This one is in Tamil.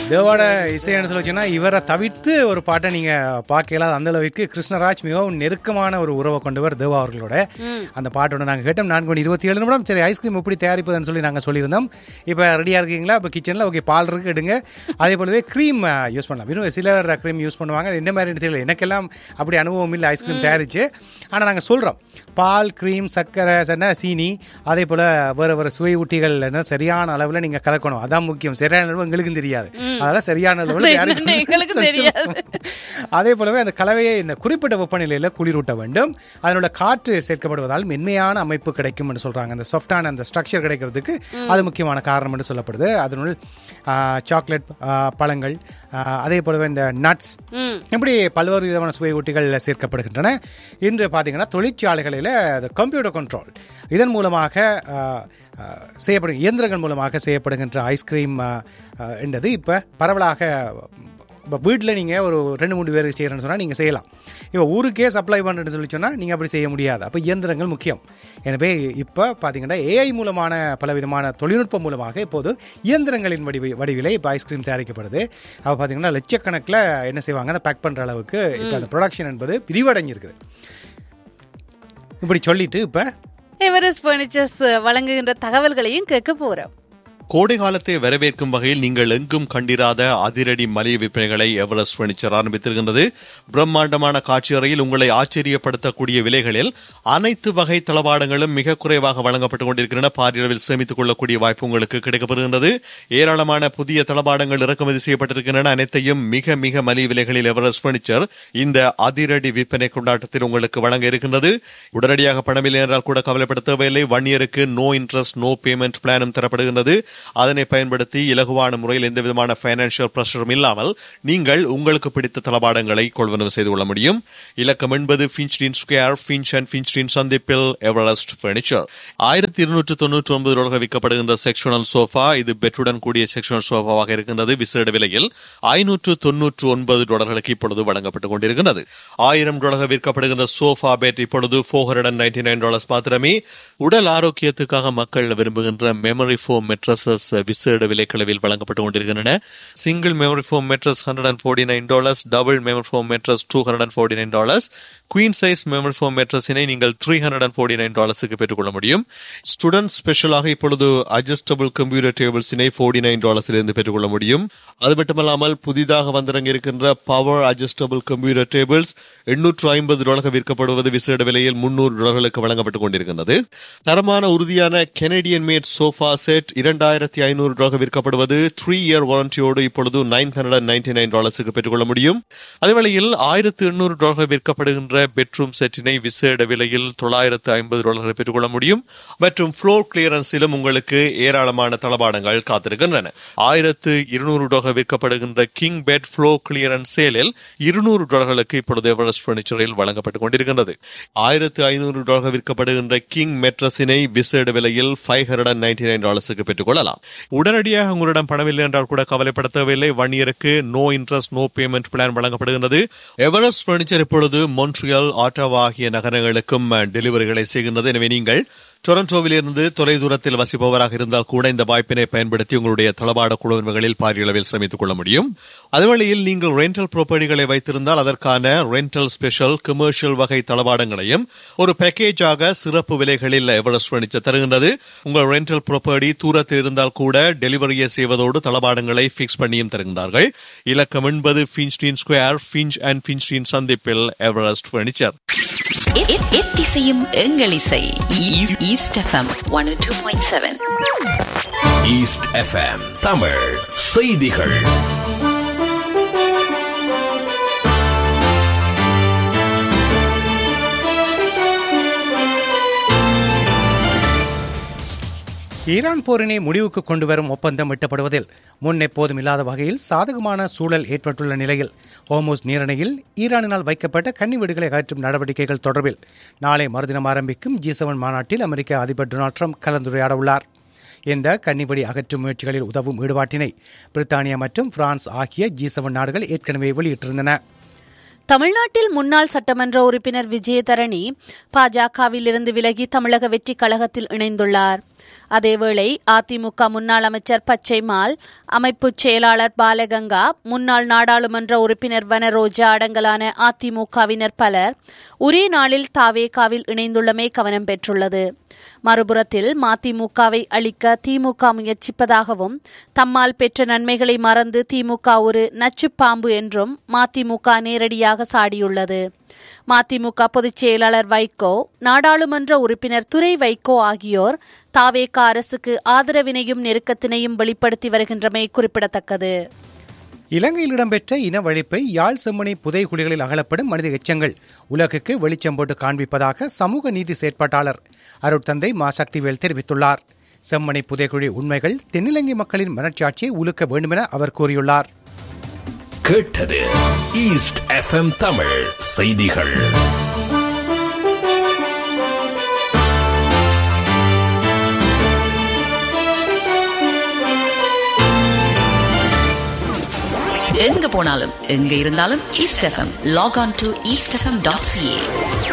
தேவோட இசைன்னு சொல்லிச்சுன்னா இவரை தவிர்த்து ஒரு பாட்டை நீங்க பார்க்கலாம் அந்த அளவுக்கு கிருஷ்ணராஜ் மிகவும் நெருக்கமான ஒரு உறவை கொண்டவர் தேவா அவர்களோட அந்த பாட்டோட நாங்க கேட்டோம் நான்கு மணி இருபத்தி ஏழு நிமிடம் சரி ஐஸ்கிரீம் எப்படி தயாரிப்பதுன்னு சொல்லி நாங்க சொல்லியிருந்தோம் இப்போ ரெடியா இருக்கீங்களா இப்போ கிச்சன்ல ஓகே பால் இருக்கு எடுங்க அதே போலவே க்ரீம் யூஸ் பண்ணலாம் வெறும் சிலர் க்ரீம் யூஸ் பண்ணுவாங்க என்ன மாதிரி தெரியல எனக்கெல்லாம் அப்படி அனுபவம் இல்லை ஐஸ்கிரீம் தயாரிச்சு ஆனா நாங்க சொல்றோம் பால் க்ரீம் சர்க்கரை என்ன சீனி அதே போல வேற வேற சுவை ஊட்டிகள் என்ன சரியான அளவுல நீங்க கலக்கணும் அதான் முக்கியம் சரியான அளவு எங்களுக்கும் தெரியாது அதெல்லாம் சரியான அளவுல அது யாருக்கு என்னன்னு எங்களுக்கு தெரியாது. அதே போலவே அந்த கலவையை இந்த குறிப்பிட்ட வெப்பநிலையில குளிரூட்ட வேண்டும் அதனோட காற்று சேர்க்கப்படுவதால் மென்மையான அமைப்பு கிடைக்கும் என்று சொல்றாங்க அந்த சாஃப்டான அந்த ஸ்ட்ரக்சர் கிடைக்கிறதுக்கு அது முக்கியமான காரணம் என்று சொல்லப்படுது அதனுள் சாக்லேட் பழங்கள் ஆ, அதே போலவே இந்த நட்ஸ் இப்படி பல்வேறு விதமான சுவை ஊட்டிகள் சேர்க்கப்படுகின்றன இன்று பார்த்தீங்கன்னா தொழிற்சாலைகளில் கம்ப்யூட்டர் கண்ட்ரோல் இதன் மூலமாக ஆ, ஆ, செய்யப்படும் இயந்திரங்கள் மூலமாக செய்யப்படுகின்ற ஐஸ்கிரீம் ஆ, ஆ, என்றது இப்போ பரவலாக இப்போ வீட்டில் நீங்கள் ஒரு ரெண்டு மூணு பேருக்கு செய்கிறேன்னு சொன்னால் நீங்கள் செய்யலாம் இப்போ ஊருக்கே சப்ளை பண்ணுறேன்னு சொல்லி சொன்னால் நீங்கள் அப்படி செய்ய முடியாது அப்போ இயந்திரங்கள் முக்கியம் எனவே இப்போ பார்த்தீங்கன்னா ஏஐ மூலமான பலவிதமான தொழில்நுட்பம் மூலமாக இப்போது இயந்திரங்களின் வடிவ வடிவிலே இப்போ ஐஸ்கிரீம் தயாரிக்கப்படுது அப்போ பார்த்தீங்கன்னா லட்சக்கணக்கில் என்ன செய்வாங்க அதை பேக் பண்ணுற அளவுக்கு இப்போ அந்த ப்ரொடக்ஷன் என்பது விரிவடைஞ்சிருக்குது இப்படி சொல்லிட்டு இப்போ எவரெஸ்ட் பர்னிச்சர்ஸ் வழங்குகின்ற தகவல்களையும் கேட்க போறோம் கோடை காலத்தை வரவேற்கும் வகையில் நீங்கள் எங்கும் கண்டிராத அதிரடி மலிய விற்பனைகளை எவரெஸ்ட் பர்னிச்சர் ஆரம்பித்திருக்கின்றது பிரம்மாண்டமான காட்சி அறையில் உங்களை ஆச்சரியப்படுத்தக்கூடிய விலைகளில் அனைத்து வகை தளவாடங்களும் மிக குறைவாக வழங்கப்பட்டுக் கொண்டிருக்கின்றன பாரியளவில் சேமித்துக் கொள்ளக்கூடிய வாய்ப்பு உங்களுக்கு கிடைக்கப்படுகின்றது ஏராளமான புதிய தளவாடங்கள் இறக்குமதி செய்யப்பட்டிருக்கின்றன அனைத்தையும் மிக மிக மலிய விலைகளில் எவரெஸ்ட் பர்னிச்சர் இந்த அதிரடி விற்பனை கொண்டாட்டத்தில் உங்களுக்கு வழங்க இருக்கின்றது உடனடியாக பணமில்லை என்றால் கூட கவலைப்பட தேவையில்லை ஒன் இயருக்கு நோ இன்ட்ரெஸ்ட் நோ பேமெண்ட் பிளானும் தரப்படுகின்றது அதனை பயன்படுத்தி இலகுவான முறையில் எந்த விதமான பைனான்சியல் பிரஷரும் இல்லாமல் நீங்கள் உங்களுக்கு பிடித்த தளபாடங்களை கொள்வனவு செய்து கொள்ள முடியும் இலக்கம் என்பது Finchdene square Finch and Finchdene சந்திப்பில் எவரெஸ்ட் பர்னிச்சர் ஆயிரத்தி இருநூற்று தொண்ணூற்றி ஒன்பது டாலர்கள் விற்கப்படுகின்ற செக்ஷனல் சோஃபா இது பெட்டுடன் கூடிய செக்ஷனல் சோஃபாவாக இருக்கின்றது விசேட விலையில் ஐநூற்று தொன்னூற்று ஒன்பது டாலர்களுக்கு இப்பொழுது வழங்கப்பட்டுக் கொண்டிருக்கின்றது ஆயிரம் டாலர்கள் விற்கப்படுகின்ற சோஃபா பெட் இப்பொழுது four hundred and ninety nine dollars மாத்திரமே உடல் ஆரோக்கியத்துக்காக மக்கள் விரும்புகின்ற மெமரி ஃபோம் மெட்ரஸஸ் விசேட விலைக்களவில் வழங்கப்பட்டு கொண்டிருக்கின்றன single memory foam mattress hundred and forty nine dollars double memory foam mattress two hundred and forty nine dollars queen size memory foam மெட்ரஸினை நீங்கள் three hundred and forty nine டாலர்ஸுக்கு பெற்றுக்கொள்ள முடியும் ஸ்டூடெண்ட் ஸ்பெஷலாக இப்பொழுது அட்ஜஸ்டபிள் கம்ப்யூட்டர் டேபிள்ஸினை ஃபோர்ட்டி நைன் டாலர்ஸிலிருந்து பெற்றுக்கொள்ள முடியும் அது மட்டுமல்லாமல் புதிதாக வந்திறங்கி இருக்கின்ற பவர் அட்ஜஸ்டபிள் கம்ப்யூட்டர் டேபிள்ஸ் எண்ணூற்று ஐம்பது டாலர்கள் விற்கப்படுவது விசேட விலையில் முன்னூறு டாலர்களுக்கு வழங்கப்பட்டுக் கொண்டிருக்கின்றது தரமான உறுதியான கெனடியன் மேட் சோஃபா செட் இரண்டாயிரத்தி ஐநூறு டாலர்கள் விற்கப்படுவது த்ரீ இயர் வாரண்டியோடு இப்பொழுது nine hundred and ninety nine டாலர்ஸுக்கு பெற்றுக்கொள்ள முடியும் அதே வேளையில் ஆயிரத்து எண்ணூறு டாலர்கள் விற்கப்படுகின்ற பெட்ரூம் செட்டினை விசேட விலையில் தொள்ளாயிரத்து ஐம்பது டாலர்கள் பெற்றுக்கொள்ள முடியும் மற்றும் ஃப்ளோர் கிளியரன்ஸிலும் உங்களுக்கு ஏராளமான தளபாடங்கள் காத்திருக்கின்றன ஆயிரத்து இருநூறு டாலர்கள் விற்கப்படுகின்ற கிங் பெட் ஃப்ளோ கிளியரன்ஸ் சேலில் இருநூறு டாலர்களுக்கு இப்பொழுது எவரெஸ்ட் பர்னிச்சரில் வழங்கப்பட்டுக் கொண்டிருக்கின்றது ஆயிரத்து ஐநூறு டாலர்கள் விற்கப்படுகின்ற கிங் மெட்ரஸினை விசேட விலையில் five hundred and ninety nine டாலர்ஸுக்கு பெற்றுக்கொள்ளலாம் உடனடியாக உங்களிடம் பணமில்லை என்றால் கூட கவலைப்பட தேவையில்லை ஒன் இயருக்கு no interest no payment plan வழங்கப்படுகின்றது எவரெஸ்ட் பர்னிச்சர் இப்பொழுது மொன்ட்ரியல் ஆட்டோவா ஆகிய நகரங்களுக்கும் டெலிவரிகளை செய்கின்றது எனவே நீங்கள் டொரண்டோவிலிருந்து தொலைதூரத்தில் வசிப்பவராக இருந்தால் கூட இந்த வாய்ப்பினை பயன்படுத்தி உங்களுடைய தளபாட குழுவினர்களில் பாரிய அளவில் சமைத்துக் கொள்ள முடியும் அதுவழியில் நீங்கள் ரெண்டல் ப்ராப்பர்ட்டிகளை வைத்திருந்தால் அதற்கான ரெண்டல் ஸ்பெஷல் கமர்ஷியல் வகை தளபாடங்களையும் ஒரு பேக்கேஜாக சிறப்பு விலைகளில் எவரெஸ்ட் பர்னிச்சர் தருகின்றது உங்கள் ரெண்டல் ப்ராப்பர்ட்டி தூரத்தில் இருந்தால் கூட டெலிவரியை செய்வதோடு தளபாடங்களை பிக்ஸ் பண்ணியும் தருகின்றார்கள் இலக்கம் என்பது Finchdene square Finch and Finchdene சந்திப்பில் எவரெஸ்ட் பர்னிச்சர் எத்திசையும் எங்கள் இசை East FM one two point seven East FM Tamil செய்திகள் ஈரான் போரினை முடிவுக்கு கொண்டு வரும் ஒப்பந்தம் எட்டப்படுவதில் முன் எப்போதும் இல்லாத வகையில் சாதகமான சூழல் ஏற்பட்டுள்ள நிலையில் ஹோமோஸ் நீரணையில் ஈரானினால் வைக்கப்பட்ட கன்னி வீடுகளை அகற்றும் நடவடிக்கைகள் தொடர்பில் நாளை மறுதினம் ஆரம்பிக்கும் ஜி செவன் மாநாட்டில் அமெரிக்க அதிபர் டொனால்ட் ட்ரம்ப் கலந்துரையாட உள்ளார் இந்த கன்னிவெடி அகற்றும் முயற்சிகளில் உதவும் ஈடுபாட்டினை பிரித்தானியா மற்றும் பிரான்ஸ் ஆகிய ஜி செவன் நாடுகள் ஏற்கனவே வெளியிட்டிருந்தன தமிழ்நாட்டில் முன்னாள் சட்டமன்ற உறுப்பினர் விஜயதரணி பாஜகவில் இருந்து விலகி தமிழக வெற்றி கழகத்தில் இணைந்துள்ளார் அதேவேளை அதிமுக முன்னாள் அமைச்சர் பச்சைமால் அமைப்பு செயலாளர் பாலகங்கா முன்னாள் நாடாளுமன்ற உறுப்பினர் வனரோஜா அடங்கலான அதிமுகவினர் பலர் ஒரே நாளில் தாவேகாவில் இணைந்துள்ளமை கவனம் பெற்றுள்ளது மறுபுறத்தில் மதிமுகவை அழிக்க திமுக முயற்சிப்பதாகவும் தம்மால் பெற்ற நன்மைகளை மறந்து திமுக ஒரு நச்சுப்பாம்பு என்றும் மதிமுக நேரடியாக சாடியுள்ளது மதிமுக பொதுச் செயலாளர் வைகோ நாடாளுமன்ற உறுப்பினர் துரை வைகோ ஆகியோர் தாவேக அரசுக்கு ஆதரவினையும் நெருக்கத்தினையும் வெளிப்படுத்தி வருகின்றமை குறிப்பிடத்தக்கது இலங்கையில் இடம்பெற்ற இனவழிப்பை யாழ் செம்மணி புதைகுழிகளில் அகலப்படும் மனித எச்சங்கள் உலகுக்கு வெளிச்சம் போட்டு காண்பிப்பதாக சமூக நீதி செயற்பாட்டாளர் அருட்தந்தை மா சக்திவேல் தெரிவித்துள்ளார் செம்மணி புதைகுழி உண்மைகள் தென்னிலங்கை மக்களின் மனச்சாட்சியை உலுக்க வேண்டுமென அவர் கூறியுள்ளார் கேட்டது ஈஸ்ட் எஃப்எம் தமிழ் செய்திகள் எங்க போனாலும் எங்க இருந்தாலும் East FM log on to East FM dot CA